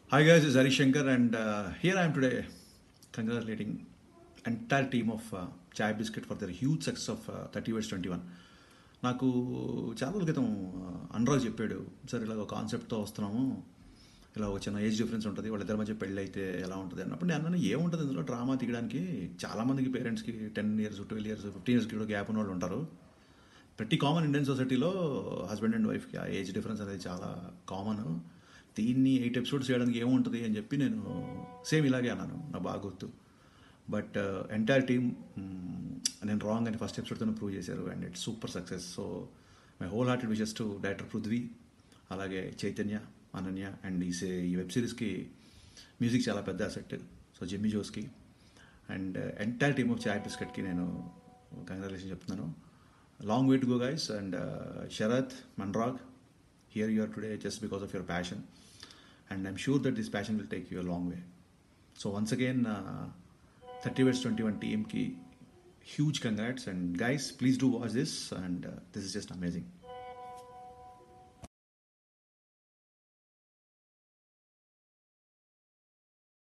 Hi guys, this is Hari Shankar and uh, here I am today congratulating entire team of uh, Chai Biscuit for their huge success of uh, 30 Words 21. నాకు చాలా రోజుల క్రితం uh, Anurag చెప్పాడు sir ఇలా ఒక కాన్సెప్ట్తో వస్తున్నాము ఇలా ఒక చిన్న ఏజ్ డిఫరెన్స్ ఉంటుంది వాళ్ళిద్దరి మధ్య పెళ్ళి అయితే ఎలా ఉంటుంది అన్నప్పుడు నేను అన్నాను ఏముంటుంది ఇందులో డ్రామా తీయడానికి చాలామందికి పేరెంట్స్కి ten years twelve years fifteen ఇయర్స్కి కూడా గ్యాప్ ఉన్న వాళ్ళు ఉంటారు ప్రతి కామన్ ఇండియన్ సొసైటీలో హస్బెండ్ అండ్ వైఫ్కి ఆ ఏజ్ డిఫరెన్స్ అనేది చాలా కామన్ దీన్ని ఎయిట్ ఎపిసోడ్స్ చేయడానికి ఏముంటుంది అని చెప్పి నేను సేమ్ ఇలాగే అన్నాను నా బాగా గుర్తు బట్ ఎంటైర్ టీమ్ నేను రాంగ్ అని ఫస్ట్ ఎపిసోడ్తో ప్రూవ్ చేశారు and it's super success so my whole hearted wishes to director Prithvi అలాగే చైతన్య అనన్య అండ్ ఈ సే ఈ వెబ్ సిరీస్కి మ్యూజిక్ చాలా పెద్ద అసెట్ సో జిమ్మీ జోస్కి and entire team of Chai బిస్కెట్కి నేను కంగ్రాచులేషన్ చెప్తున్నాను long way to go guys and Sharath మన్రాగ్ here you are today just because of your passion and I'm sure that this passion will take you long way so once again thirty weds twenty one టీమ్కి huge congrats and guys please do watch this and this is just amazing